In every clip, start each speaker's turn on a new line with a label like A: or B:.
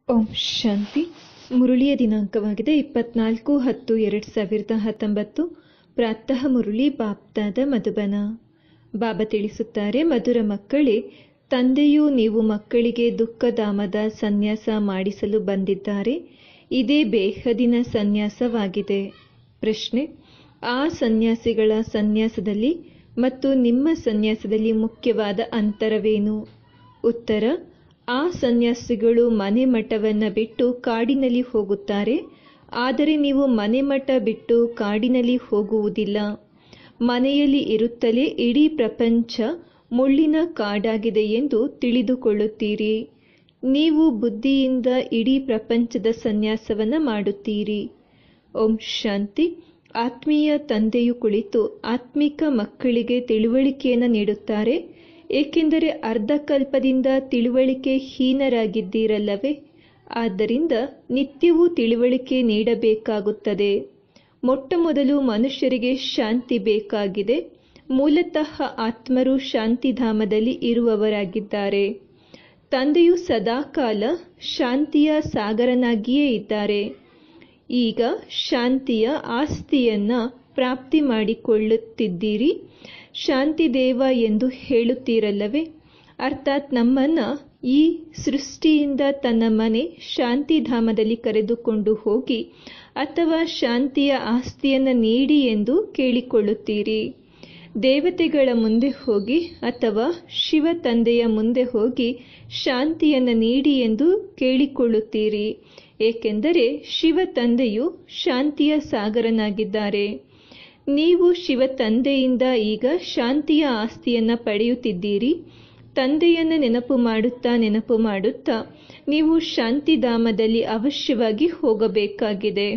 A: ಓಂ ಶಾಂತಿ ಮುರುಳಿಯ ದಿನಾಂಕವಾಗಿದೆ ಇಪ್ಪತ್ನಾಲ್ಕು ಹತ್ತು ಎರಡು ಸಾವಿರದ ಹತ್ತೊಂಬತ್ತು ಪ್ರಾತಃ ಮುರುಳಿ ಬಾಪ್ತಾದ ಮಧುಬನ ಬಾಬಾ ತಿಳಿಸುತ್ತಾರೆ ಮಧುರ ಮಕ್ಕಳೇ ತಂದೆಯು ನೀವು ಮಕ್ಕಳಿಗೆ ದುಃಖಧಾಮದ ಸನ್ಯಾಸ ಮಾಡಿಸಲು ಬಂದಿದ್ದಾರೆ ಇದೇ ಬೇಹದಿನ ಸನ್ಯಾಸವಾಗಿದೆ ಪ್ರಶ್ನೆ ಆ ಸನ್ಯಾಸಿಗಳ ಸನ್ಯಾಸದಲ್ಲಿ ಮತ್ತು ನಿಮ್ಮ ಸನ್ಯಾಸದಲ್ಲಿ ಮುಖ್ಯವಾದ ಅಂತರವೇನು ಉತ್ತರ ಆ ಸನ್ಯಾಸಿಗಳು ಮನೆ ಮಠವನ್ನು ಬಿಟ್ಟು ಕಾಡಿನಲ್ಲಿ ಹೋಗುತ್ತಾರೆ ಆದರೆ ನೀವು ಮನೆ ಮಠ ಬಿಟ್ಟು ಕಾಡಿನಲ್ಲಿ ಹೋಗುವುದಿಲ್ಲ ಮನೆಯಲ್ಲಿ ಇರುತ್ತಲೇ ಇಡೀ ಪ್ರಪಂಚ ಮುಳ್ಳಿನ ಕಾಡಾಗಿದೆ ಎಂದು ತಿಳಿದುಕೊಳ್ಳುತ್ತೀರಿ ನೀವು ಬುದ್ಧಿಯಿಂದ ಇಡೀ ಪ್ರಪಂಚದ ಸನ್ಯಾಸವನ್ನು ಮಾಡುತ್ತೀರಿ ಓಂ ಶಾಂತಿ ಆತ್ಮೀಯ ತಂದೆಯು ಕುಳಿತು ಆತ್ಮಿಕ ಮಕ್ಕಳಿಗೆ ತಿಳುವಳಿಕೆಯನ್ನು ನೀಡುತ್ತಾರೆ ಏಕೆಂದರೆ ಅರ್ಧಕಲ್ಪದಿಂದ ತಿಳುವಳಿಕೆ ಹೀನರಾಗಿದ್ದೀರಲ್ಲವೇ ಆದ್ದರಿಂದ ನಿತ್ಯವೂ ತಿಳುವಳಿಕೆ ನೀಡಬೇಕಾಗುತ್ತದೆ ಮೊಟ್ಟ ಮೊದಲು ಮನುಷ್ಯರಿಗೆ ಶಾಂತಿ ಬೇಕಾಗಿದೆ ಮೂಲತಃ ಆತ್ಮರು ಶಾಂತಿಧಾಮದಲ್ಲಿ ಇರುವವರಾಗಿದ್ದಾರೆ ತಂದೆಯು ಸದಾಕಾಲ ಶಾಂತಿಯ ಸಾಗರನಾಗಿಯೇ ಇದ್ದಾರೆ ಈಗ ಶಾಂತಿಯ ಆಸ್ತಿಯನ್ನ ಪ್ರಾಪ್ತಿ ಮಾಡಿಕೊಳ್ಳುತ್ತಿದ್ದೀರಿ ಶಾಂತಿದೇವ ಎಂದು ಹೇಳುತ್ತೀರಲ್ಲವೇ ಅರ್ಥಾತ್ ನಮ್ಮನ್ನ ಈ ಸೃಷ್ಟಿಯಿಂದ ತನ್ನ ಮನೆ ಶಾಂತಿಧಾಮದಲ್ಲಿ ಕರೆದುಕೊಂಡು ಹೋಗಿ ಅಥವಾ ಶಾಂತಿಯ ಆಸ್ತಿಯನ್ನು ನೀಡಿ ಎಂದು ಕೇಳಿಕೊಳ್ಳುತ್ತೀರಿ ದೇವತೆಗಳ ಮುಂದೆ ಹೋಗಿ ಅಥವಾ ಶಿವ ತಂದೆಯ ಮುಂದೆ ಹೋಗಿ ಶಾಂತಿಯನ್ನು ನೀಡಿ ಎಂದು ಕೇಳಿಕೊಳ್ಳುತ್ತೀರಿ ಏಕೆಂದರೆ ಶಿವ ತಂದೆಯು ಶಾಂತಿಯ ಸಾಗರನಾಗಿದ್ದಾರೆ ನೀವು ಶಿವ ತಂದೆಯಿಂದ ಈಗ ಶಾಂತಿಯ ಆಸ್ತಿಯನ್ನ ಪಡೆಯುತ್ತಿದ್ದೀರಿ ತಂದೆಯನ್ನು ನೆನಪು ಮಾಡುತ್ತಾ ನೆನಪು ಮಾಡುತ್ತಾ ನೀವು ಶಾಂತಿಧಾಮದಲ್ಲಿ ಅವಶ್ಯವಾಗಿ ಹೋಗಬೇಕಾಗಿದೆ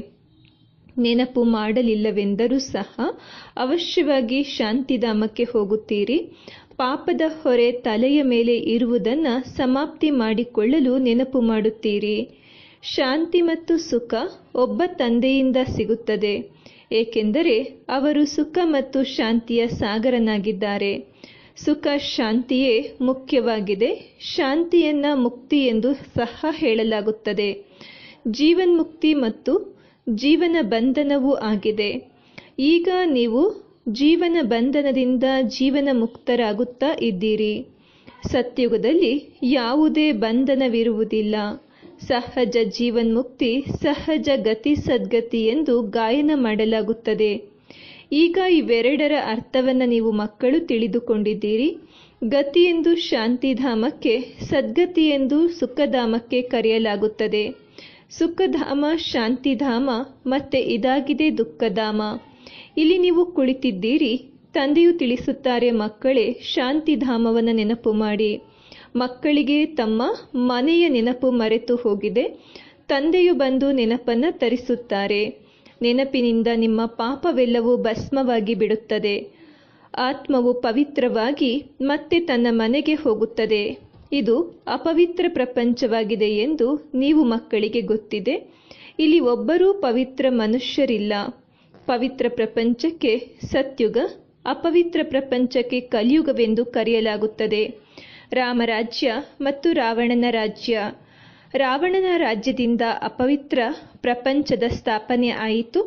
A: ನೆನಪು ಮಾಡಲಿಲ್ಲವೆಂದರೂ ಸಹ ಅವಶ್ಯವಾಗಿ ಶಾಂತಿಧಾಮಕ್ಕೆ ಹೋಗುತ್ತೀರಿ ಪಾಪದ ಹೊರೆ ತಲೆಯ ಮೇಲೆ ಇರುವುದನ್ನು ಸಮಾಪ್ತಿ ಮಾಡಿಕೊಳ್ಳಲು ನೆನಪು ಮಾಡುತ್ತೀರಿ ಶಾಂತಿ ಮತ್ತು ಸುಖ ಒಬ್ಬ ತಂದೆಯಿಂದ ಸಿಗುತ್ತದೆ ಏಕೆಂದರೆ ಅವರು ಸುಖ ಮತ್ತು ಶಾಂತಿಯ ಸಾಗರನಾಗಿದ್ದಾರೆ ಸುಖ ಶಾಂತಿಯೇ ಮುಖ್ಯವಾಗಿದೆ ಶಾಂತಿಯನ್ನ ಮುಕ್ತಿ ಎಂದು ಸಹ ಹೇಳಲಾಗುತ್ತದೆ ಜೀವನ್ಮುಕ್ತಿ ಮತ್ತು ಜೀವನ ಬಂಧನವೂ ಆಗಿದೆ ಈಗ ನೀವು ಜೀವನ ಬಂಧನದಿಂದ ಜೀವನ ಮುಕ್ತರಾಗುತ್ತಾ ಇದ್ದೀರಿ ಸತ್ಯುಗದಲ್ಲಿ ಯಾವುದೇ ಬಂಧನವಿರುವುದಿಲ್ಲ ಸಹಜ ಜೀವನ್ಮುಕ್ತಿ ಸಹಜ ಗತಿ ಸದ್ಗತಿ ಎಂದು ಗಾಯನ ಮಾಡಲಾಗುತ್ತದೆ ಈಗ ಇವೆರಡರ ಅರ್ಥವನ್ನು ನೀವು ಮಕ್ಕಳು ತಿಳಿದುಕೊಂಡಿದ್ದೀರಿ ಗತಿ ಎಂದು ಶಾಂತಿಧಾಮಕ್ಕೆ ಸದ್ಗತಿ ಎಂದು ಸುಖಧಾಮಕ್ಕೆ ಕರೆಯಲಾಗುತ್ತದೆ ಸುಖಧಾಮ ಶಾಂತಿಧಾಮ ಮತ್ತೆ ಇದಾಗಿದೆ ದುಃಖಧಾಮ ಇಲ್ಲಿ ನೀವು ಕುಳಿತಿದ್ದೀರಿ ತಂದೆಯು ತಿಳಿಸುತ್ತಾರೆ ಮಕ್ಕಳೇ ಶಾಂತಿಧಾಮವನ್ನು ನೆನಪು ಮಾಡಿ ಮಕ್ಕಳಿಗೆ ತಮ್ಮ ಮನೆಯ ನೆನಪು ಮರೆತು ಹೋಗಿದೆ ತಂದೆಯು ಬಂದು ನೆನಪನ್ನು ತರಿಸುತ್ತಾರೆ ನೆನಪಿನಿಂದ ನಿಮ್ಮ ಪಾಪವೆಲ್ಲವೂ ಭಸ್ಮವಾಗಿ ಬಿಡುತ್ತದೆ ಆತ್ಮವು ಪವಿತ್ರವಾಗಿ ಮತ್ತೆ ತನ್ನ ಮನೆಗೆ ಹೋಗುತ್ತದೆ ಇದು ಅಪವಿತ್ರ ಪ್ರಪಂಚವಾಗಿದೆ ಎಂದು ನೀವು ಮಕ್ಕಳಿಗೆ ಗೊತ್ತಿದೆ ಇಲ್ಲಿ ಒಬ್ಬರೂ ಪವಿತ್ರ ಮನುಷ್ಯರಿಲ್ಲ ಪವಿತ್ರ ಪ್ರಪಂಚಕ್ಕೆ ಸತ್ಯುಗ ಅಪವಿತ್ರ ಪ್ರಪಂಚಕ್ಕೆ ಕಲಿಯುಗವೆಂದು ಕರೆಯಲಾಗುತ್ತದೆ ರಾಮರಾಜ್ಯ ಮತ್ತು ರಾವಣನ ರಾಜ್ಯ ರಾವಣನ ರಾಜ್ಯದಿಂದ ಅಪವಿತ್ರ ಪ್ರಪಂಚದ ಸ್ಥಾಪನೆ ಆಯಿತು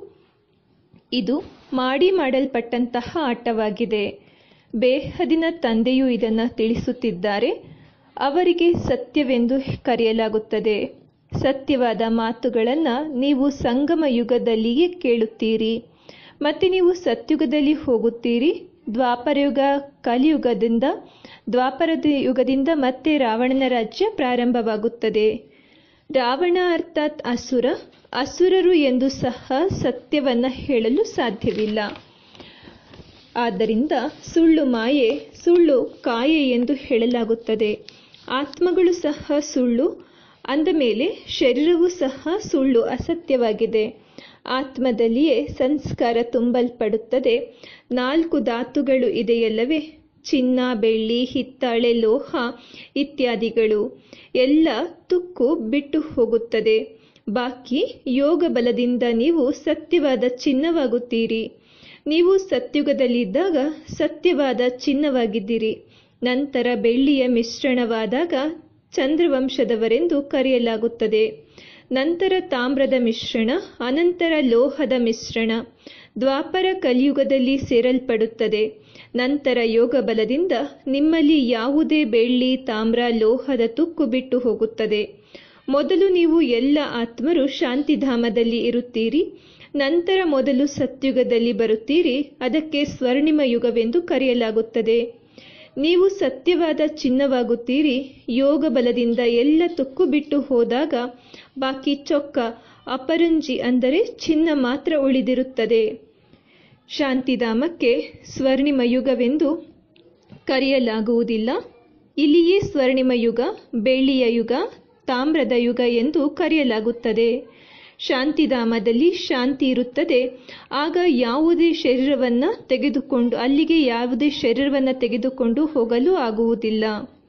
A: ಇದು ಮಾಡಿ ಮಾಡಲ್ಪಟ್ಟಂತಹ ಆಟವಾಗಿದೆ ಬೇಹದಿನ ತಂದೆಯು ಇದನ್ನು ತಿಳಿಸುತ್ತಿದ್ದಾರೆ ಅವರಿಗೆ ಸತ್ಯವೆಂದು ಕರೆಯಲಾಗುತ್ತದೆ ಸತ್ಯವಾದ ಮಾತುಗಳನ್ನು ನೀವು ಸಂಗಮ ಯುಗದಲ್ಲಿಯೇ ಕೇಳುತ್ತೀರಿ ಮತ್ತೆ ನೀವು ಸತ್ಯುಗದಲ್ಲಿ ಹೋಗುತ್ತೀರಿ ದ್ವಾಪರಯುಗ ಕಲಿಯುಗದಿಂದ ದ್ವಾಪರದ ಯುಗದಿಂದ ಮತ್ತೆ ರಾವಣನ ರಾಜ್ಯ ಪ್ರಾರಂಭವಾಗುತ್ತದೆ ರಾವಣ ಅರ್ಥಾತ್ ಅಸುರ ಅಸುರರು ಎಂದು ಸಹ ಸತ್ಯವನ್ನ ಹೇಳಲು ಸಾಧ್ಯವಿಲ್ಲ ಆದ್ದರಿಂದ ಸುಳ್ಳು ಮಾಯೆ ಸುಳ್ಳು ಕಾಯೆ ಎಂದು ಹೇಳಲಾಗುತ್ತದೆ ಆತ್ಮಗಳು ಸಹ ಸುಳ್ಳು ಅಂದ ಮೇಲೆ ಶರೀರವೂ ಸಹ ಸುಳ್ಳು ಅಸತ್ಯವಾಗಿದೆ ಆತ್ಮದಲ್ಲಿಯೇ ಸಂಸ್ಕಾರ ತುಂಬಲ್ಪಡುತ್ತದೆ ನಾಲ್ಕು ಧಾತುಗಳು ಇದೆಯಲ್ಲವೇ ಚಿನ್ನ ಬೆಳ್ಳಿ ಹಿತ್ತಾಳೆ ಲೋಹ ಇತ್ಯಾದಿಗಳು ಎಲ್ಲ ತುಕ್ಕು ಬಿಟ್ಟು ಹೋಗುತ್ತದೆ ಬಾಕಿ ಯೋಗ ಬಲದಿಂದ ನೀವು ಸತ್ಯವಾದ ಚಿನ್ನವಾಗುತ್ತೀರಿ ನೀವು ಸತ್ಯುಗದಲ್ಲಿದ್ದಾಗ ಸತ್ಯವಾದ ಚಿನ್ನವಾಗಿದ್ದೀರಿ ನಂತರ ಬೆಳ್ಳಿಯ ಮಿಶ್ರಣವಾದಾಗ ಚಂದ್ರವಂಶದವರೆಂದು ಕರೆಯಲಾಗುತ್ತದೆ ನಂತರ ತಾಮ್ರದ ಮಿಶ್ರಣ ಅನಂತರ ಲೋಹದ ಮಿಶ್ರಣ ದ್ವಾಪರ ಕಲಿಯುಗದಲ್ಲಿ ಸೇರಲ್ಪಡುತ್ತದೆ ನಂತರ ಯೋಗ ಬಲದಿಂದ ನಿಮ್ಮಲ್ಲಿ ಯಾವುದೇ ಬೆಳ್ಳಿ ತಾಮ್ರ ಲೋಹದ ತುಕ್ಕು ಬಿಟ್ಟು ಹೋಗುತ್ತದೆ ಮೊದಲು ನೀವು ಎಲ್ಲ ಆತ್ಮರು ಶಾಂತಿಧಾಮದಲ್ಲಿ ಇರುತ್ತೀರಿ ನಂತರ ಮೊದಲು ಸತ್ಯುಗದಲ್ಲಿ ಬರುತ್ತೀರಿ ಅದಕ್ಕೆ ಸ್ವರ್ಣಿಮ ಯುಗವೆಂದು ಕರೆಯಲಾಗುತ್ತದೆ ನೀವು ಸತ್ಯವಾದ ಚಿನ್ನವಾಗುತ್ತೀರಿ ಯೋಗ ಬಲದಿಂದ ಎಲ್ಲ ತುಕ್ಕು ಬಿಟ್ಟು ಹೋದಾಗ ಬಾಕಿ ಚೊಕ್ಕ ಅಪರಂಜಿ ಅಂದರೆ ಚಿನ್ನ ಮಾತ್ರ ಉಳಿದಿರುತ್ತದೆ ಶಾಂತಿಧಾಮಕ್ಕೆ ಸ್ವರ್ಣಿಮ ಯುಗವೆಂದು ಕರೆಯಲಾಗುವುದಿಲ್ಲ ಇಲ್ಲಿಯೇ ಸ್ವರ್ಣಿಮ ಯುಗ ಬೆಳ್ಳಿಯ ಯುಗ ತಾಮ್ರದ ಯುಗ ಎಂದು ಕರೆಯಲಾಗುತ್ತದೆ ಶಾಂತಿಧಾಮದಲ್ಲಿ ಶಾಂತಿ ಇರುತ್ತದೆ ಆಗ ಯಾವುದೇ ಶರೀರವನ್ನು ತೆಗೆದುಕೊಂಡು ಅಲ್ಲಿಗೆ ಯಾವುದೇ ಶರೀರವನ್ನು ತೆಗೆದುಕೊಂಡು ಹೋಗಲು ಆಗುವುದಿಲ್ಲ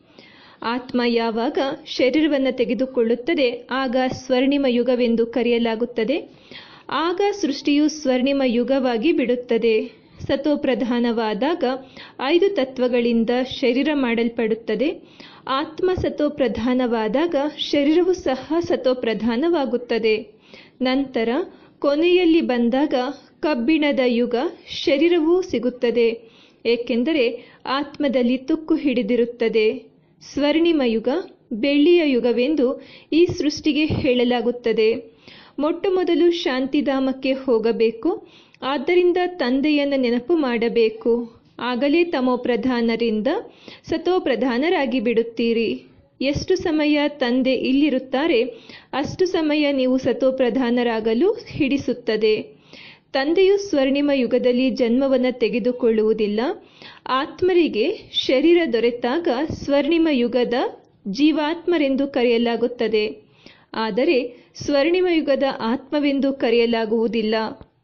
A: ಆತ್ಮ ಯಾವಾಗ ಶರೀರವನ್ನು ತೆಗೆದುಕೊಳ್ಳುತ್ತದೆ ಆಗ ಸ್ವರ್ಣಿಮ ಯುಗವೆಂದು ಕರೆಯಲಾಗುತ್ತದೆ ಆಗ ಸೃಷ್ಟಿಯು ಸ್ವರ್ಣಿಮ ಯುಗವಾಗಿ ಬಿಡುತ್ತದೆ ಸತೋಪ್ರಧಾನವಾದಾಗ ಐದು ತತ್ವಗಳಿಂದ ಶರೀರ ಮಾಡಲ್ಪಡುತ್ತದೆ ಆತ್ಮ ಸತೋಪ್ರಧಾನವಾದಾಗ ಶರೀರವು ಸಹ ಸತೋಪ್ರಧಾನವಾಗುತ್ತದೆ ನಂತರ ಕೊನೆಯಲ್ಲಿ ಬಂದಾಗ ಕಬ್ಬಿಣದ ಯುಗ ಶರೀರವೂ ಸಿಗುತ್ತದೆ ಏಕೆಂದರೆ ಆತ್ಮದಲ್ಲಿ ತುಕ್ಕು ಹಿಡಿದಿರುತ್ತದೆ ಸ್ವರ್ಣಿಮ ಯುಗ ಬೆಳ್ಳಿಯ ಯುಗವೆಂದು ಈ ಸೃಷ್ಟಿಗೆ ಹೇಳಲಾಗುತ್ತದೆ ಮೊಟ್ಟ ಮೊದಲು ಶಾಂತಿಧಾಮಕ್ಕೆ ಹೋಗಬೇಕು ಆದ್ದರಿಂದ ತಂದೆಯನ್ನು ನೆನಪು ಮಾಡಬೇಕು ಆಗಲೇ ತಮೋಪ್ರಧಾನರಿಂದ ಸತೋಪ್ರಧಾನರಾಗಿ ಬಿಡುತ್ತೀರಿ ಎಷ್ಟು ಸಮಯ ತಂದೆ ಇಲ್ಲಿರುತ್ತಾರೆ ಅಷ್ಟು ಸಮಯ ನೀವು ಸತೋಪ್ರಧಾನರಾಗಲು ಹಿಡಿಸುತ್ತದೆ ತಂದೆಯು ಸ್ವರ್ಣಿಮ ಯುಗದಲ್ಲಿ ಜನ್ಮವನ್ನು ತೆಗೆದುಕೊಳ್ಳುವುದಿಲ್ಲ ಆತ್ಮರಿಗೆ ಶರೀರ ದೊರೆತಾಗ ಸ್ವರ್ಣಿಮ ಯುಗದ ಜೀವಾತ್ಮರೆಂದು ಕರೆಯಲಾಗುತ್ತದೆ ಆದರೆ ಸ್ವರ್ಣಿಮ ಯುಗದ ಆತ್ಮವೆಂದು ಕರೆಯಲಾಗುವುದಿಲ್ಲ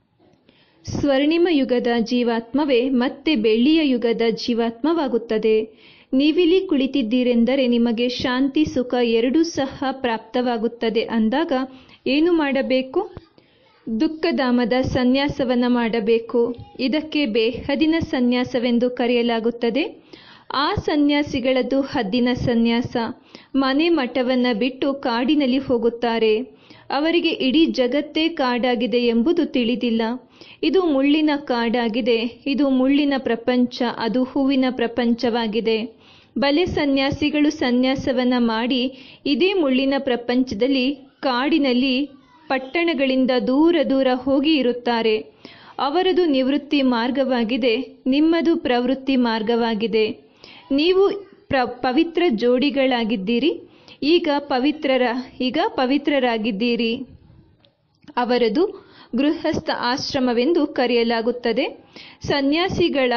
A: ಸ್ವರ್ಣಿಮ ಯುಗದ ಜೀವಾತ್ಮವೇ ಮತ್ತೆ ಬೆಳ್ಳಿಯ ಯುಗದ ಜೀವಾತ್ಮವಾಗುತ್ತದೆ ನೀವಿಲ್ಲಿ ಕುಳಿತಿದ್ದೀರೆಂದರೆ ನಿಮಗೆ ಶಾಂತಿ ಸುಖ ಎರಡೂ ಸಹ ಪ್ರಾಪ್ತವಾಗುತ್ತದೆ ಅಂದಾಗ ಏನು ಮಾಡಬೇಕು ದುಃಖಧಾಮದ ಸನ್ಯಾಸವನ್ನ ಮಾಡಬೇಕು ಇದಕ್ಕೆ ಬೇಹದಿನ ಸನ್ಯಾಸವೆಂದು ಕರೆಯಲಾಗುತ್ತದೆ ಆ ಸನ್ಯಾಸಿಗಳದ್ದು ಹದ್ದಿನ ಸನ್ಯಾಸ ಮನೆ ಮಠವನ್ನ ಬಿಟ್ಟು ಕಾಡಿನಲ್ಲಿ ಹೋಗುತ್ತಾರೆ ಅವರಿಗೆ ಇಡೀ ಜಗತ್ತೇ ಕಾಡಾಗಿದೆ ಎಂಬುದು ತಿಳಿದಿಲ್ಲ ಇದು ಮುಳ್ಳಿನ ಕಾಡಾಗಿದೆ ಇದು ಮುಳ್ಳಿನ ಪ್ರಪಂಚ ಅದು ಹೂವಿನ ಪ್ರಪಂಚವಾಗಿದೆ ಬಲೆ ಸನ್ಯಾಸಿಗಳು ಸನ್ಯಾಸವನ್ನ ಮಾಡಿ ಇದೇ ಮುಳ್ಳಿನ ಪ್ರಪಂಚದಲ್ಲಿ ಕಾಡಿನಲ್ಲಿ ಪಟ್ಟಣಗಳಿಂದ ದೂರ ದೂರ ಹೋಗಿ ಇರುತ್ತಾರೆ ಅವರದು ನಿವೃತ್ತಿ ಮಾರ್ಗವಾಗಿದೆ ನಿಮ್ಮದು ಪ್ರವೃತ್ತಿ ಮಾರ್ಗವಾಗಿದೆ ನೀವು ಪ್ರ ಪವಿತ್ರ ಜೋಡಿಗಳಾಗಿದ್ದೀರಿ ಈಗ ಪವಿತ್ರರ ಈಗ ಪವಿತ್ರರಾಗಿದ್ದೀರಿ ಅವರದು ಗೃಹಸ್ಥ ಆಶ್ರಮವೆಂದು ಕರೆಯಲಾಗುತ್ತದೆ ಸನ್ಯಾಸಿಗಳ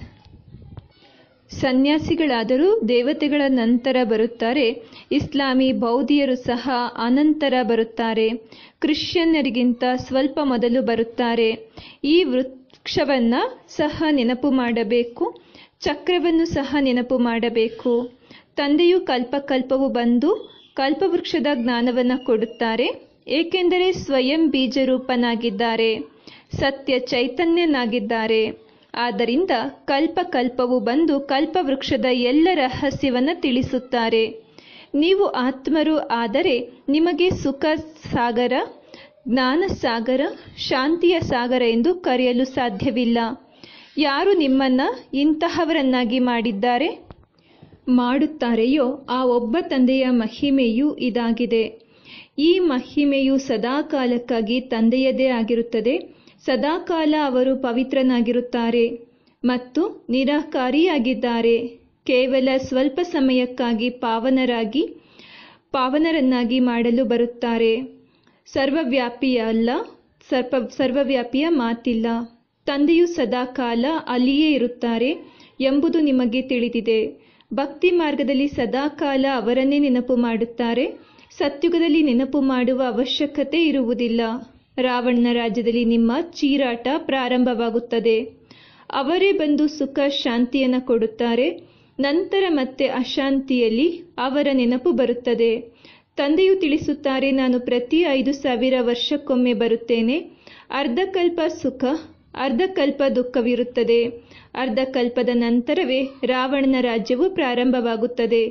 A: ಸನ್ಯಾಸಿಗಳಾದರೂ ದೇವತೆಗಳ ನಂತರ ಬರುತ್ತಾರೆ ಇಸ್ಲಾಮಿ ಬೌದ್ಧಿಯರು ಸಹ ಅನಂತರ ಬರುತ್ತಾರೆ ಕ್ರಿಶ್ಚಿಯನ್ನರಿಗಿಂತ ಸ್ವಲ್ಪ ಮೊದಲು ಬರುತ್ತಾರೆ ಈ ವೃಕ್ಷವನ್ನ ಸಹ ನೆನಪು ಮಾಡಬೇಕು ಚಕ್ರವನ್ನು ಸಹ ನೆನಪು ಮಾಡಬೇಕು ತಂದೆಯು ಕಲ್ಪಕಲ್ಪವು ಬಂದು ಕಲ್ಪವೃಕ್ಷದ ಜ್ಞಾನವನ್ನು ಕೊಡುತ್ತಾರೆ ಏಕೆಂದರೆ ಸ್ವಯಂ ಬೀಜರೂಪನಾಗಿದ್ದಾರೆ ಸತ್ಯ ಚೈತನ್ಯನಾಗಿದ್ದಾರೆ ಆದ್ದರಿಂದ ಕಲ್ಪಕಲ್ಪವು ಬಂದು ಕಲ್ಪವೃಕ್ಷದ ಎಲ್ಲ ರಹಸ್ಯವನ್ನು ತಿಳಿಸುತ್ತಾರೆ ನೀವು ಆತ್ಮರು ಆದರೆ ನಿಮಗೆ ಸುಖ ಸಾಗರ ಜ್ಞಾನ ಸಾಗರ ಶಾಂತಿಯ ಸಾಗರ ಎಂದು ಕರೆಯಲು ಸಾಧ್ಯವಿಲ್ಲ ಯಾರು ನಿಮ್ಮನ್ನ ಇಂತಹವರನ್ನಾಗಿ ಮಾಡಿದ್ದಾರೆ ಮಾಡುತ್ತಾರೆಯೋ ಆ ಒಬ್ಬ ತಂದೆಯ ಮಹಿಮೆಯೂ ಇದಾಗಿದೆ ಈ ಮಹಿಮೆಯು ಸದಾಕಾಲಕ್ಕಾಗಿ ತಂದೆಯದೇ ಆಗಿರುತ್ತದೆ ಸದಾಕಾಲ ಅವರು ಪವಿತ್ರನಾಗಿರುತ್ತಾರೆ ಮತ್ತು ನಿರಾಕಾರಿಯಾಗಿದ್ದಾರೆ ಕೇವಲ ಸ್ವಲ್ಪ ಸಮಯಕ್ಕಾಗಿ ಪಾವನರಾಗಿ ಪಾವನರನ್ನಾಗಿ ಮಾಡಲು ಬರುತ್ತಾರೆ ಸರ್ವವ್ಯಾಪಿಯ ಅಲ್ಲ ಸರ್ಪ ಸರ್ವವ್ಯಾಪಿಯ ಮಾತಿಲ್ಲ ತಂದೆಯು ಸದಾಕಾಲ ಅಲ್ಲಿಯೇ ಇರುತ್ತಾರೆ ಎಂಬುದು ನಿಮಗೆ ತಿಳಿದಿದೆ ಭಕ್ತಿ ಮಾರ್ಗದಲ್ಲಿ ಸದಾಕಾಲ ಅವರನ್ನೇ ನೆನಪು ಮಾಡುತ್ತಾರೆ ಸತ್ಯುಗದಲ್ಲಿ ನೆನಪು ಮಾಡುವ ಅವಶ್ಯಕತೆ ಇರುವುದಿಲ್ಲ ರಾವಣನ ರಾಜ್ಯದಲ್ಲಿ ನಿಮ್ಮ ಚೀರಾಟ ಪ್ರಾರಂಭವಾಗುತ್ತದೆ ಅವರೇ ಬಂದು ಸುಖ ಶಾಂತಿಯನ್ನು ಕೊಡುತ್ತಾರೆ ನಂತರ ಮತ್ತೆ ಅಶಾಂತಿಯಲ್ಲಿ ಅವರ ನೆನಪು ಬರುತ್ತದೆ ತಂದೆಯು ತಿಳಿಸುತ್ತಾರೆ ನಾನು ಪ್ರತಿ ಐದು ಸಾವಿರ ವರ್ಷಕ್ಕೊಮ್ಮೆ ಬರುತ್ತೇನೆ ಅರ್ಧಕಲ್ಪ ಸುಖ ಅರ್ಧಕಲ್ಪ ದುಃಖವಿರುತ್ತದೆ ಅರ್ಧಕಲ್ಪದ ನಂತರವೇ ರಾವಣನ ರಾಜ್ಯವು ಪ್ರಾರಂಭವಾಗುತ್ತದೆ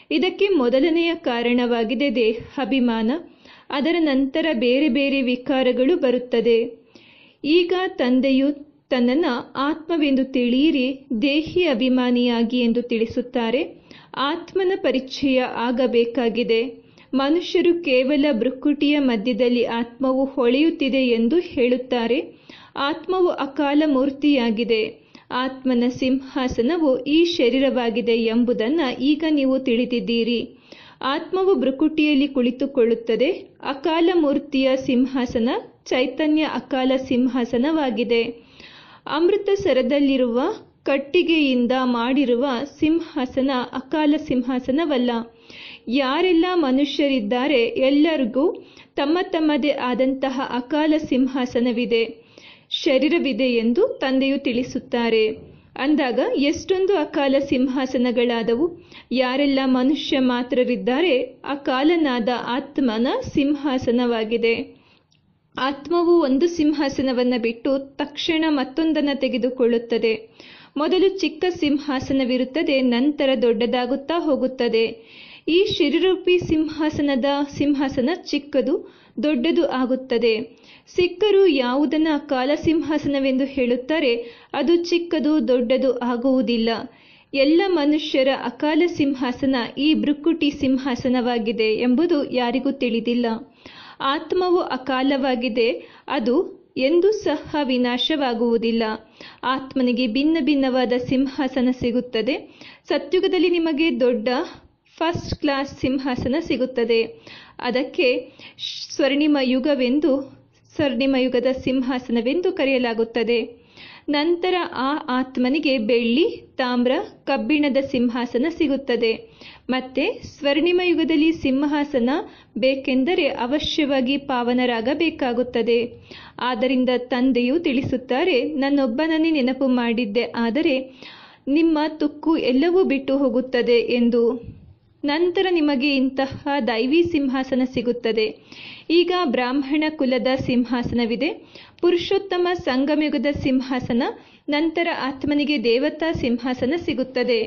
A: ಇದಕ್ಕೆ ಮೊದಲನೆಯ ಕಾರಣವಾಗಿದೆ ದೇಹಾಭಿಮಾನ ಅದರ ನಂತರ ಬೇರೆ ಬೇರೆ ವಿಕಾರಗಳು ಬರುತ್ತದೆ ಈಗ ತಂದೆಯು ತನ್ನನ್ನು ಆತ್ಮವೆಂದು ತಿಳಿಯಿರಿ ದೇಹಿ ಅಭಿಮಾನಿಯಾಗಿ ಎಂದು ತಿಳಿಸುತ್ತಾರೆ ಆತ್ಮನ ಪರಿಚಯ ಆಗಬೇಕಾಗಿದೆ ಮನುಷ್ಯರು ಕೇವಲ ಭೃಕುಟಿಯ ಮಧ್ಯದಲ್ಲಿ ಆತ್ಮವು ಹೊಳೆಯುತ್ತಿದೆ ಎಂದು ಹೇಳುತ್ತಾರೆ ಆತ್ಮವು ಅಕಾಲ ಮೂರ್ತಿಯಾಗಿದೆ ಆತ್ಮನ ಸಿಂಹಾಸನವು ಈ ಶರೀರವಾಗಿದೆ ಎಂಬುದನ್ನು ಈಗ ನೀವು ತಿಳಿದಿದ್ದೀರಿ ಆತ್ಮವು ಭೃಕುಟಿಯಲ್ಲಿ ಕುಳಿತುಕೊಳ್ಳುತ್ತದೆ ಅಕಾಲ ಮೂರ್ತಿಯ ಸಿಂಹಾಸನ ಚೈತನ್ಯ ಅಕಾಲ ಸಿಂಹಾಸನವಾಗಿದೆ ಅಮೃತ ಸರದಲ್ಲಿರುವ ಕಟ್ಟಿಗೆಯಿಂದ ಮಾಡಿರುವ ಸಿಂಹಾಸನ ಅಕಾಲ ಸಿಂಹಾಸನವಲ್ಲ ಯಾರೆಲ್ಲ ಮನುಷ್ಯರಿದ್ದಾರೆ ಎಲ್ಲರಿಗೂ ತಮ್ಮ ತಮ್ಮದೇ ಆದಂತಹ ಅಕಾಲ ಸಿಂಹಾಸನವಿದೆ ಶರೀರವಿದೆ ಎಂದು ತಂದೆಯು ತಿಳಿಸುತ್ತಾರೆ ಅಂದಾಗ ಎಷ್ಟೊಂದು ಅಕಾಲ ಸಿಂಹಾಸನಗಳಾದವು ಯಾರೆಲ್ಲ ಮನುಷ್ಯ ಮಾತ್ರರಿದ್ದಾರೆ ಅಕಾಲನಾದ ಆತ್ಮನ ಸಿಂಹಾಸನವಾಗಿದೆ ಆತ್ಮವು ಒಂದು ಸಿಂಹಾಸನವನ್ನು ಬಿಟ್ಟು ತಕ್ಷಣ ಮತ್ತೊಂದನ್ನು ತೆಗೆದುಕೊಳ್ಳುತ್ತದೆ ಮೊದಲು ಚಿಕ್ಕ ಸಿಂಹಾಸನವಿರುತ್ತದೆ ನಂತರ ದೊಡ್ಡದಾಗುತ್ತಾ ಹೋಗುತ್ತದೆ ಈ ಶಿರರೂಪಿ ಸಿಂಹಾಸನದ ಸಿಂಹಾಸನ ಚಿಕ್ಕದು ದೊಡ್ಡದು ಆಗುತ್ತದೆ ಸಿಕ್ಕರು ಯಾವುದನ್ನು ಕಾಲ ಸಿಂಹಾಸನವೆಂದು ಹೇಳುತ್ತಾರೆ ಅದು ಚಿಕ್ಕದು ದೊಡ್ಡದು ಆಗುವುದಿಲ್ಲ ಎಲ್ಲ ಮನುಷ್ಯರ ಅಕಾಲ ಸಿಂಹಾಸನ ಈ ಬೃಕ್ಕುಟಿ ಸಿಂಹಾಸನವಾಗಿದೆ ಎಂಬುದು ಯಾರಿಗೂ ತಿಳಿದಿಲ್ಲ ಆತ್ಮವು ಅಕಾಲವಾಗಿದೆ ಅದು ಎಂದೂ ಸಹ ವಿನಾಶವಾಗುವುದಿಲ್ಲ ಆತ್ಮನಿಗೆ ಭಿನ್ನ ಭಿನ್ನವಾದ ಸಿಂಹಾಸನ ಸಿಗುತ್ತದೆ ಸತ್ಯುಗದಲ್ಲಿ ನಿಮಗೆ ದೊಡ್ಡ ಫಸ್ಟ್ ಕ್ಲಾಸ್ ಸಿಂಹಾಸನ ಸಿಗುತ್ತದೆ ಅದಕ್ಕೆ ಸ್ವರ್ಣಿಮ ಯುಗವೆಂದು ಸ್ವರ್ಣಿಮ ಯುಗದ ಸಿಂಹಾಸನವೆಂದು ಕರೆಯಲಾಗುತ್ತದೆ ನಂತರ ಆ ಆತ್ಮನಿಗೆ ಬೆಳ್ಳಿ ತಾಮ್ರ ಕಬ್ಬಿಣದ ಸಿಂಹಾಸನ ಸಿಗುತ್ತದೆ ಮತ್ತೆ ಸ್ವರ್ಣಿಮ ಯುಗದಲ್ಲಿ ಸಿಂಹಾಸನ ಬೇಕೆಂದರೆ ಅವಶ್ಯವಾಗಿ ಪಾವನರಾಗಬೇಕಾಗುತ್ತದೆ ಆದ್ದರಿಂದ ತಂದೆಯು ತಿಳಿಸುತ್ತಾರೆ ನನ್ನೊಬ್ಬನನ್ನೇ ನೆನಪು ಮಾಡಿದ್ದೆ ಆದರೆ ನಿಮ್ಮ ತುಕ್ಕು ಎಲ್ಲವೂ ಬಿಟ್ಟು ಹೋಗುತ್ತದೆ ಎಂದು ನಂತರ ನಿಮಗೆ ಇಂತಹ ದೈವಿ ಸಿಂಹಾಸನ ಸಿಗುತ್ತದೆ ಈಗ ಬ್ರಾಹ್ಮಣ ಕುಲದ ಸಿಂಹಾಸನವಿದೆ ಪುರುಷೋತ್ತಮ ಸಂಗಮಯುಗದ ಸಿಂಹಾಸನ ನಂತರ ಆತ್ಮನಿಗೆ ದೇವತಾ ಸಿಂಹಾಸನ ಸಿಗುತ್ತದೆ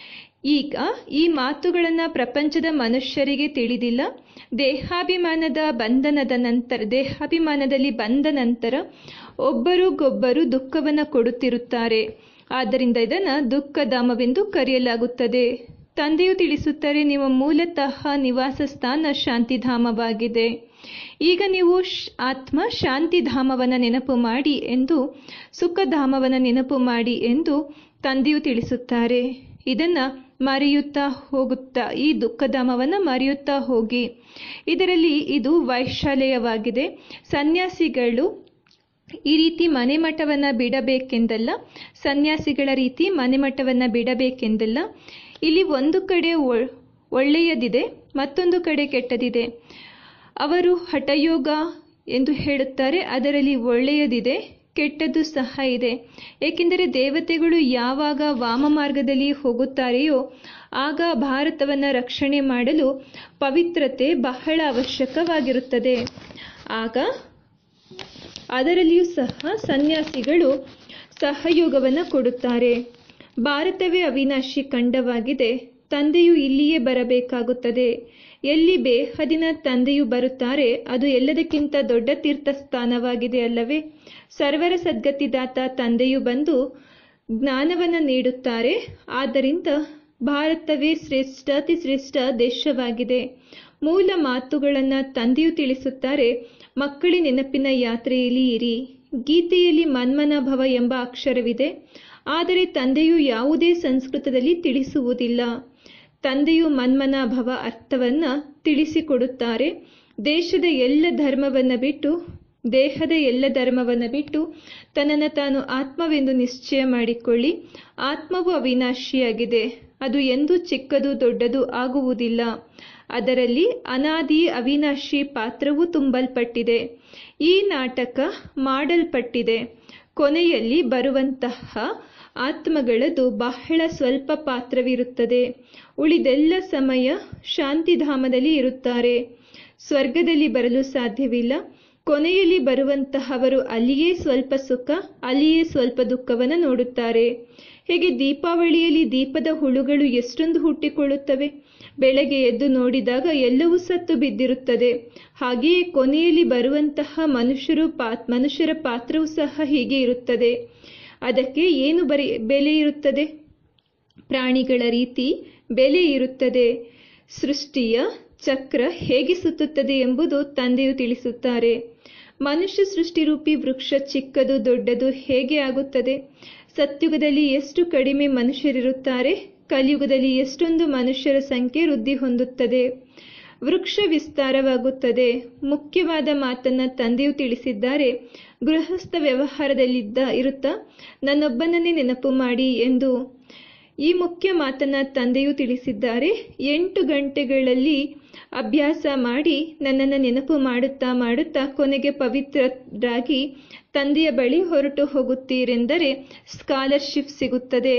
A: ಈಗ ಈ ಮಾತುಗಳನ್ನು ಪ್ರಪಂಚದ ಮನುಷ್ಯರಿಗೆ ತಿಳಿದಿಲ್ಲ ದೇಹಾಭಿಮಾನದ ಬಂಧನದ ನಂತರ ದೇಹಾಭಿಮಾನದಲ್ಲಿ ಬಂದ ನಂತರ ಒಬ್ಬರಿಗೊಬ್ಬರು ದುಃಖವನ್ನು ಕೊಡುತ್ತಿರುತ್ತಾರೆ ಆದ್ದರಿಂದ ಇದನ್ನು ದುಃಖಧಾಮವೆಂದು ಕರೆಯಲಾಗುತ್ತದೆ ತಂದೆಯು ತಿಳಿಸುತ್ತಾರೆ ನಿಮ್ಮ ಮೂಲತಃ ನಿವಾಸ ಸ್ಥಾನ ಶಾಂತಿಧಾಮವಾಗಿದೆ ಈಗ ನೀವು ಆತ್ಮ ಶಾಂತಿಧಾಮವನ್ನು ನೆನಪು ಮಾಡಿ ಎಂದು ಸುಖಧಾಮವನ್ನು ನೆನಪು ಮಾಡಿ ಎಂದು ತಂದೆಯು ತಿಳಿಸುತ್ತಾರೆ ಇದನ್ನು ಮರೆಯುತ್ತಾ ಹೋಗುತ್ತಾ ಈ ದುಃಖಧಾಮವನ್ನು ಮರೆಯುತ್ತಾ ಹೋಗಿ ಇದರಲ್ಲಿ ಇದು ವೈಶಾಲ್ಯವಾಗಿದೆ ಸನ್ಯಾಸಿಗಳು ಈ ರೀತಿ ಮನೆ ಮಠವನ್ನು ಬಿಡಬೇಕೆಂದಲ್ಲ ಸನ್ಯಾಸಿಗಳ ರೀತಿ ಮನೆ ಮಠವನ್ನು ಬಿಡಬೇಕೆಂದಲ್ಲ ಇಲ್ಲಿ ಒಂದು ಕಡೆ ಒಳ್ಳೆಯದಿದೆ ಮತ್ತೊಂದು ಕಡೆ ಕೆಟ್ಟದಿದೆ ಅವರು ಹಠಯೋಗ ಎಂದು ಹೇಳುತ್ತಾರೆ ಅದರಲ್ಲಿ ಒಳ್ಳೆಯದಿದೆ ಕೆಟ್ಟದ್ದು ಸಹ ಇದೆ ಏಕೆಂದರೆ ದೇವತೆಗಳು ಯಾವಾಗ ವಾಮ ಮಾರ್ಗದಲ್ಲಿ ಹೋಗುತ್ತಾರೆಯೋ ಆಗ ಭಾರತವನ್ನು ರಕ್ಷಣೆ ಮಾಡಲು ಪವಿತ್ರತೆ ಬಹಳ ಅವಶ್ಯಕವಾಗಿರುತ್ತದೆ ಆಗ ಅದರಲ್ಲಿಯೂ ಸಹ ಸನ್ಯಾಸಿಗಳು ಸಹಯೋಗವನ್ನು ಕೊಡುತ್ತಾರೆ ಭಾರತವೇ ಅವಿನಾಶಿ ಖಂಡವಾಗಿದೆ ತಂದೆಯು ಇಲ್ಲಿಯೇ ಬರಬೇಕಾಗುತ್ತದೆ ಎಲ್ಲಿ ಬೇಹದಿನ ತಂದೆಯು ಬರುತ್ತಾರೆ ಅದು ಎಲ್ಲದಕ್ಕಿಂತ ದೊಡ್ಡ ತೀರ್ಥಸ್ಥಾನವಾಗಿದೆ ಅಲ್ಲವೇ ಸರ್ವರ ಸದ್ಗತಿದಾತ ತಂದೆಯು ಬಂದು ಜ್ಞಾನವನ್ನು ನೀಡುತ್ತಾರೆ ಆದ್ದರಿಂದ ಭಾರತವೇ ಶ್ರೇಷ್ಠ ಅತಿ ಶ್ರೇಷ್ಠ ದೇಶವಾಗಿದೆ ಮೂಲ ಮಾತುಗಳನ್ನು ತಂದೆಯು ತಿಳಿಸುತ್ತಾರೆ ಮಕ್ಕಳಿ ನೆನಪಿನ ಯಾತ್ರೆಯಲ್ಲಿ ಇರಿ ಗೀತೆಯಲ್ಲಿ ಮನ್ಮನ ಭವ ಎಂಬ ಅಕ್ಷರವಿದೆ ಆದರೆ ತಂದೆಯು ಯಾವುದೇ ಸಂಸ್ಕೃತದಲ್ಲಿ ತಿಳಿಸುವುದಿಲ್ಲ ತಂದೆಯು ಮನ್ಮನ ಭವ ಅರ್ಥವನ್ನು ತಿಳಿಸಿಕೊಡುತ್ತಾರೆ ದೇಶದ ಎಲ್ಲ ಧರ್ಮವನ್ನು ಬಿಟ್ಟು ದೇಹದ ಎಲ್ಲ ಧರ್ಮವನ್ನು ಬಿಟ್ಟು ತನ್ನನ್ನು ತಾನು ಆತ್ಮವೆಂದು ನಿಶ್ಚಯ ಮಾಡಿಕೊಳ್ಳಿ ಆತ್ಮವು ಅವಿನಾಶಿಯಾಗಿದೆ ಅದು ಎಂದೂ ಚಿಕ್ಕದು ದೊಡ್ಡದು ಆಗುವುದಿಲ್ಲ ಅದರಲ್ಲಿ ಅನಾದಿ ಅವಿನಾಶಿ ಪಾತ್ರವೂ ತುಂಬಲ್ಪಟ್ಟಿದೆ ಈ ನಾಟಕ ಮಾಡಲ್ಪಟ್ಟಿದೆ ಕೊನೆಯಲ್ಲಿ ಬರುವಂತಹ ಆತ್ಮಗಳದು ಬಹಳ ಸ್ವಲ್ಪ ಪಾತ್ರವಿರುತ್ತದೆ ಉಳಿದೆಲ್ಲ ಸಮಯ ಶಾಂತಿಧಾಮದಲ್ಲಿ ಇರುತ್ತಾರೆ ಸ್ವರ್ಗದಲ್ಲಿ ಬರಲು ಸಾಧ್ಯವಿಲ್ಲ ಕೊನೆಯಲ್ಲಿ ಬರುವಂತಹವರು ಅಲ್ಲಿಯೇ ಸ್ವಲ್ಪ ಸುಖ ಅಲ್ಲಿಯೇ ಸ್ವಲ್ಪ ದುಃಖವನ್ನು ನೋಡುತ್ತಾರೆ ಹೇಗೆ ದೀಪಾವಳಿಯಲ್ಲಿ ದೀಪದ ಹುಳುಗಳು ಎಷ್ಟೊಂದು ಹುಟ್ಟಿಕೊಳ್ಳುತ್ತವೆ ಬೆಳಗ್ಗೆ ಎದ್ದು ನೋಡಿದಾಗ ಎಲ್ಲವೂ ಸತ್ತು ಬಿದ್ದಿರುತ್ತದೆ ಹಾಗೆಯೇ ಕೊನೆಯಲ್ಲಿ ಬರುವಂತಹ ಮನುಷ್ಯರು ಪಾತ್ ಮನುಷ್ಯರ ಪಾತ್ರವೂ ಸಹ ಹೀಗೆ ಇರುತ್ತದೆ ಅದಕ್ಕೆ ಏನು ಬರಿ ಬೆಲೆ ಇರುತ್ತದೆ ಪ್ರಾಣಿಗಳ ರೀತಿ ಬೆಲೆ ಇರುತ್ತದೆ ಸೃಷ್ಟಿಯ ಚಕ್ರ ಹೇಗೆ ಸುತ್ತುತ್ತದೆ ಎಂಬುದು ತಂದೆಯು ತಿಳಿಸುತ್ತಾರೆ ಮನುಷ್ಯ ಸೃಷ್ಟಿರೂಪಿ ವೃಕ್ಷ ಚಿಕ್ಕದು ದೊಡ್ಡದು ಹೇಗೆ ಆಗುತ್ತದೆ ಸತ್ಯುಗದಲ್ಲಿ ಎಷ್ಟು ಕಡಿಮೆ ಮನುಷ್ಯರಿರುತ್ತಾರೆ ಕಲಿಯುಗದಲ್ಲಿ ಎಷ್ಟೊಂದು ಮನುಷ್ಯರ ಸಂಖ್ಯೆ ವೃದ್ಧಿ ಹೊಂದುತ್ತದೆ ವೃಕ್ಷ ವಿಸ್ತಾರವಾಗುತ್ತದೆ ಮುಖ್ಯವಾದ ಮಾತನ್ನ ತಂದೆಯು ತಿಳಿಸಿದ್ದಾರೆ ಗೃಹಸ್ಥ ವ್ಯವಹಾರದಲ್ಲಿದ್ದ ಇರುತ್ತಾ ನನ್ನೊಬ್ಬನನ್ನೇ ನೆನಪು ಮಾಡಿ ಎಂದು ಈ ಮುಖ್ಯ ಮಾತನ್ನ ತಂದೆಯು ತಿಳಿಸಿದ್ದಾರೆ ಎಂಟು ಗಂಟೆಗಳಲ್ಲಿ ಅಭ್ಯಾಸ ಮಾಡಿ ನನ್ನನ್ನು ನೆನಪು ಮಾಡುತ್ತಾ ಮಾಡುತ್ತಾ ಕೊನೆಗೆ ಪವಿತ್ರರಾಗಿ ತಂದೆಯ ಬಳಿ ಹೊರಟು ಹೋಗುತ್ತೀರೆಂದರೆ ಸ್ಕಾಲರ್ಶಿಪ್ ಸಿಗುತ್ತದೆ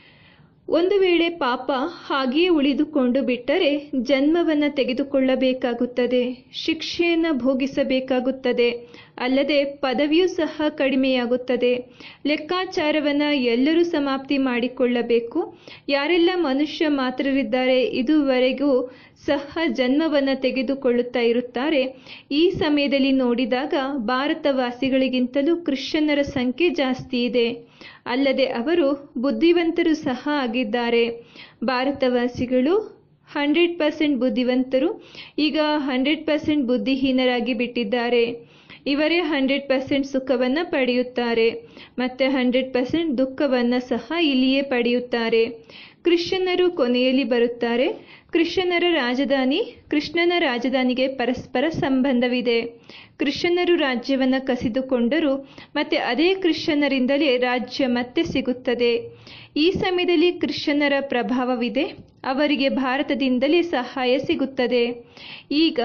A: ಒಂದು ವೇಳೆ ಪಾಪ ಹಾಗೆಯೇ ಉಳಿದುಕೊಂಡು ಬಿಟ್ಟರೆ ಜನ್ಮವನ್ನು ತೆಗೆದುಕೊಳ್ಳಬೇಕಾಗುತ್ತದೆ ಶಿಕ್ಷೆಯನ್ನು ಭೋಗಿಸಬೇಕಾಗುತ್ತದೆ ಅಲ್ಲದೆ ಪದವಿಯೂ ಸಹ ಕಡಿಮೆಯಾಗುತ್ತದೆ ಲೆಕ್ಕಾಚಾರವನ್ನು ಎಲ್ಲರೂ ಸಮಾಪ್ತಿ ಮಾಡಿಕೊಳ್ಳಬೇಕು ಯಾರೆಲ್ಲ ಮನುಷ್ಯ ಮಾತ್ರರಿದ್ದಾರೆ ಇದುವರೆಗೂ ಸಹ ಜನ್ಮವನ್ನು ತೆಗೆದುಕೊಳ್ಳುತ್ತಾ ಇರುತ್ತಾರೆ ಈ ಸಮಯದಲ್ಲಿ ನೋಡಿದಾಗ ಭಾರತವಾಸಿಗಳಿಗಿಂತಲೂ ಕ್ರಿಶ್ಚಿಯನ್ನರ ಸಂಖ್ಯೆ ಜಾಸ್ತಿ ಇದೆ ಅಲ್ಲದೆ ಅವರು ಬುದ್ಧಿವಂತರು ಸಹ ಆಗಿದ್ದಾರೆ ಭಾರತವಾಸಿಗಳು ಹಂಡ್ರೆಡ್ ಪರ್ಸೆಂಟ್ ಬುದ್ಧಿವಂತರು ಈಗ ಹಂಡ್ರೆಡ್ ಪರ್ಸೆಂಟ್ ಬುದ್ಧಿಹೀನರಾಗಿ ಬಿಟ್ಟಿದ್ದಾರೆ ಇವರೇ ಹಂಡ್ರೆಡ್ ಪರ್ಸೆಂಟ್ ಸುಖವನ್ನು ಪಡೆಯುತ್ತಾರೆ ಮತ್ತು ಹಂಡ್ರೆಡ್ ಪರ್ಸೆಂಟ್ ದುಃಖವನ್ನು ಸಹ ಇಲ್ಲಿಯೇ ಪಡೆಯುತ್ತಾರೆ ಕ್ರಿಶ್ಚಿಯನ್ನರು ಕೊನೆಯಲ್ಲಿ ಬರುತ್ತಾರೆ ಕ್ರಿಶ್ಚಿಯನ್ನರ ರಾಜಧಾನಿ ಕೃಷ್ಣನ ರಾಜಧಾನಿಗೆ ಪರಸ್ಪರ ಸಂಬಂಧವಿದೆ ಕ್ರಿಶ್ಚಿಯನ್ನರು ರಾಜ್ಯವನ್ನು ಕಸಿದುಕೊಂಡರು ಮತ್ತೆ ಅದೇ ಕ್ರಿಶ್ಚಿಯನ್ನರಿಂದಲೇ ರಾಜ್ಯ ಮತ್ತೆ ಸಿಗುತ್ತದೆ ಈ ಸಮಯದಲ್ಲಿ ಕ್ರಿಶ್ಚಿಯನ್ನರ ಪ್ರಭಾವವಿದೆ ಅವರಿಗೆ ಭಾರತದಿಂದಲೇ ಸಹಾಯ ಸಿಗುತ್ತದೆ ಈಗ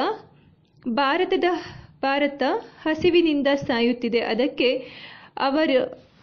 A: ಭಾರತದ ಭಾರತ ಹಸಿವಿನಿಂದ ಸಾಯುತ್ತಿದೆ ಅದಕ್ಕೆ ಅವರು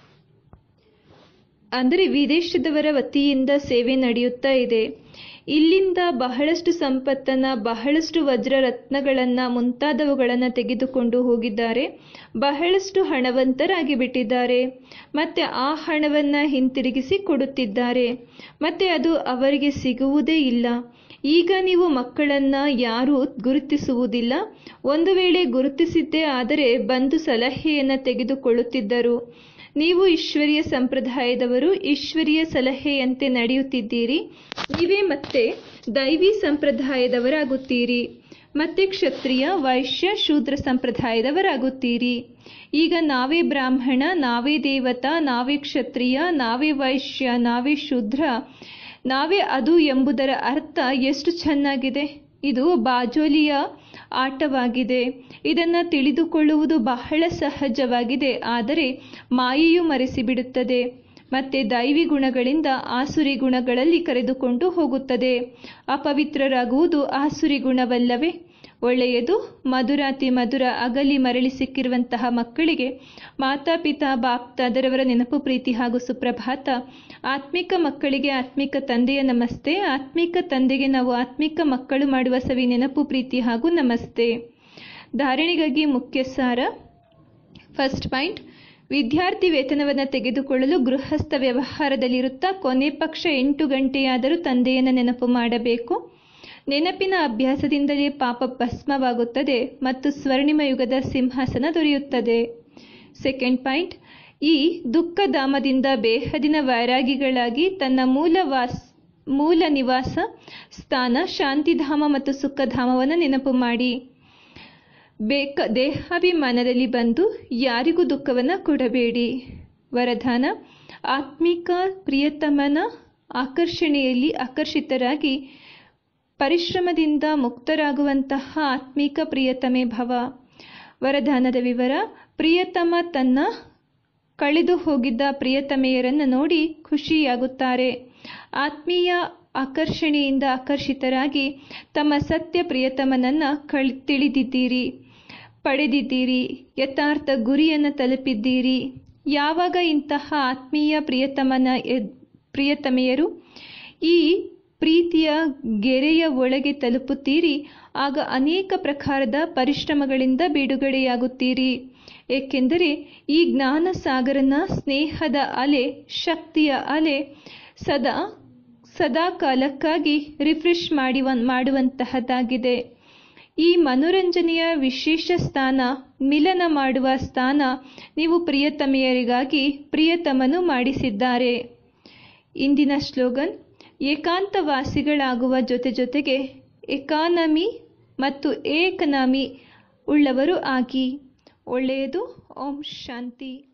A: ಅಂದರೆ ವಿದೇಶದವರ ವತಿಯಿಂದ ಸೇವೆ ನಡೆಯುತ್ತಾ ಇದೆ ಇಲ್ಲಿಂದ ಬಹಳಷ್ಟು ಸಂಪತ್ತನ್ನು ಬಹಳಷ್ಟು ವಜ್ರ ರತ್ನಗಳನ್ನು ಮುಂತಾದವುಗಳನ್ನು ತೆಗೆದುಕೊಂಡು ಹೋಗಿದ್ದಾರೆ ಬಹಳಷ್ಟು ಹಣವಂತರಾಗಿ ಬಿಟ್ಟಿದ್ದಾರೆ ಮತ್ತು ಆ ಹಣವನ್ನು ಹಿಂತಿರುಗಿಸಿ ಕೊಡುತ್ತಿದ್ದಾರೆ ಮತ್ತು ಅದು ಅವರಿಗೆ ಸಿಗುವುದೇ ಇಲ್ಲ ಈಗ ನೀವು ಮಕ್ಕಳನ್ನು ಯಾರೂ ಗುರುತಿಸುವುದಿಲ್ಲ ಒಂದು ವೇಳೆ ಗುರುತಿಸಿದ್ದೇ ಆದರೆ ಬಂದು ಸಲಹೆಯನ್ನು ತೆಗೆದುಕೊಳ್ಳುತ್ತಿದ್ದರು ನೀವು ಈಶ್ವರೀಯ ಸಂಪ್ರದಾಯದವರು ಈಶ್ವರೀಯ ಸಲಹೆಯಂತೆ ನಡೆಯುತ್ತಿದ್ದೀರಿ ನೀವೇ ಮತ್ತೆ ದೈವಿ ಸಂಪ್ರದಾಯದವರಾಗುತ್ತೀರಿ ಮತ್ತೆ ಕ್ಷತ್ರಿಯ ವೈಶ್ಯ ಶೂದ್ರ ಸಂಪ್ರದಾಯದವರಾಗುತ್ತೀರಿ ಈಗ ನಾವೇ ಬ್ರಾಹ್ಮಣ ನಾವೇ ದೇವತಾ ನಾವೇ ಕ್ಷತ್ರಿಯ ನಾವೇ ವೈಶ್ಯ ನಾವೇ ಶೂದ್ರ ನಾವೇ ಅದು ಎಂಬುದರ ಅರ್ಥ ಎಷ್ಟು ಚೆನ್ನಾಗಿದೆ ಇದು ಬಾಜೋಲಿಯ ಆಟವಾಗಿದೆ ಇದನ್ನು ತಿಳಿದುಕೊಳ್ಳುವುದು ಬಹಳ ಸಹಜವಾಗಿದೆ ಆದರೆ ಮಾಯೆಯು ಮರೆಸಿಬಿಡುತ್ತದೆ ಮತ್ತೆ ದೈವಿ ಗುಣಗಳಿಂದ ಆಸುರಿ ಗುಣಗಳಲ್ಲಿ ಕರೆದುಕೊಂಡು ಹೋಗುತ್ತದೆ ಅಪವಿತ್ರರಾಗುವುದು ಆಸುರಿ ಗುಣವಲ್ಲವೇ ಒಳ್ಳೆಯದು ಮಧುರಾತಿ ಮಧುರ ಅಗಲಿ ಮರಳಿ ಸಿಕ್ಕಿರುವಂತಹ ಮಕ್ಕಳಿಗೆ ಮಾತಾಪಿತಾ ಬಾಪ್ತಾದರವರ ನೆನಪು ಪ್ರೀತಿ ಹಾಗೂ ಸುಪ್ರಭಾತ ಆತ್ಮಿಕ ಮಕ್ಕಳಿಗೆ ಆತ್ಮಿಕ ತಂದೆಯ ನಮಸ್ತೆ ಆತ್ಮಿಕ ತಂದೆಗೆ ನಾವು ಆತ್ಮಿಕ ಮಕ್ಕಳು ಮಾಡುವ ಸವಿ ನೆನಪು ಪ್ರೀತಿ ಹಾಗೂ ನಮಸ್ತೆ ಧಾರಣೆಗಾಗಿ ಮುಖ್ಯ ಸಾರ ಫಸ್ಟ್ ಪಾಯಿಂಟ್ ವಿದ್ಯಾರ್ಥಿ ವೇತನವನ್ನು ತೆಗೆದುಕೊಳ್ಳಲು ಗೃಹಸ್ಥ ವ್ಯವಹಾರದಲ್ಲಿರುತ್ತಾ ಕೊನೆ ಪಕ್ಷ ಎಂಟು ಗಂಟೆಯಾದರೂ ತಂದೆಯನ್ನು ನೆನಪು ಮಾಡಬೇಕು ನೆನಪಿನ ಅಭ್ಯಾಸದಿಂದಲೇ ಪಾಪ ಭಸ್ಮವಾಗುತ್ತದೆ ಮತ್ತು ಸ್ವರ್ಣಿಮ ಯುಗದ ಸಿಂಹಾಸನ ದೊರೆಯುತ್ತದೆ ಸೆಕೆಂಡ್ ಪಾಯಿಂಟ್ ಈ ದುಃಖಧಾಮದಿಂದ ಬೇಹದಿನ ವೈರಾಗಿಗಳಾಗಿ ತನ್ನ ಮೂಲ ವಾಸ್ ಮೂಲ ನಿವಾಸ ಸ್ಥಾನ ಶಾಂತಿಧಾಮ ಮತ್ತು ಸುಖಧಾಮವನ್ನು ನೆನಪು ಮಾಡಿ ಬೇಕ ದೇಹಾಭಿಮಾನದಲ್ಲಿ ಬಂದು ಯಾರಿಗೂ ದುಃಖವನ್ನು ಕೊಡಬೇಡಿ ವರದಾನ ಆತ್ಮಿಕ ಪ್ರಿಯತಮನ ಆಕರ್ಷಣೆಯಲ್ಲಿ ಆಕರ್ಷಿತರಾಗಿ ಪರಿಶ್ರಮದಿಂದ ಮುಕ್ತರಾಗುವಂತಹ ಆತ್ಮಿಕ ಪ್ರಿಯತಮೆ ಭವ ವರದಾನದ ವಿವರ ಪ್ರಿಯತಮ ತನ್ನ ಕಳೆದು ಹೋಗಿದ್ದ ಪ್ರಿಯತಮೆಯರನ್ನು ನೋಡಿ ಖುಷಿಯಾಗುತ್ತಾರೆ ಆತ್ಮೀಯ ಆಕರ್ಷಣೆಯಿಂದ ಆಕರ್ಷಿತರಾಗಿ ತಮ್ಮ ಸತ್ಯ ಪ್ರಿಯತಮನನ್ನು ಕಳ್ ತಿಳಿದಿದ್ದೀರಿ ಪಡೆದಿದ್ದೀರಿ ಯಥಾರ್ಥ ಗುರಿಯನ್ನು ತಲುಪಿದ್ದೀರಿ ಯಾವಾಗ ಇಂತಹ ಆತ್ಮೀಯ ಪ್ರಿಯತಮನ ಪ್ರಿಯತಮೆಯರು ಈ ಪ್ರೀತಿಯ ಗೆರೆಯ ಒಳಗೆ ತಲುಪುತ್ತೀರಿ ಆಗ ಅನೇಕ ಪ್ರಕಾರದ ಪರಿಶ್ರಮಗಳಿಂದ ಬಿಡುಗಡೆಯಾಗುತ್ತೀರಿ ಏಕೆಂದರೆ ಈ ಜ್ಞಾನ ಸಾಗರನ ಸ್ನೇಹದ ಅಲೆ ಶಕ್ತಿಯ ಅಲೆ ಸದಾ ಸದಾ ಕಾಲಕ್ಕಾಗಿ ರಿಫ್ರೆಶ್ ಮಾಡಿ ಮಾಡುವಂತಹದ್ದಾಗಿದೆ ಈ ಮನೋರಂಜನೆಯ ವಿಶೇಷ ಸ್ಥಾನ ಮಿಲನ ಮಾಡುವ ಸ್ಥಾನ ನೀವು ಪ್ರಿಯತಮೆಯರಿಗಾಗಿ ಪ್ರಿಯತಮನು ಮಾಡಿಸಿದ್ದಾರೆ ಇಂದಿನ ಸ್ಲೋಗನ್ ಏಕಾಂತವಾಸಿಗಳಾಗುವ ಜೊತೆ ಜೊತೆಗೆ ಎಕಾನಮಿ ಮತ್ತು ಏಕನಾಮಿ ಉಳ್ಳವರು ಆಗಿ ಒಳ್ಳೆಯದು ಓಂ ಶಾಂತಿ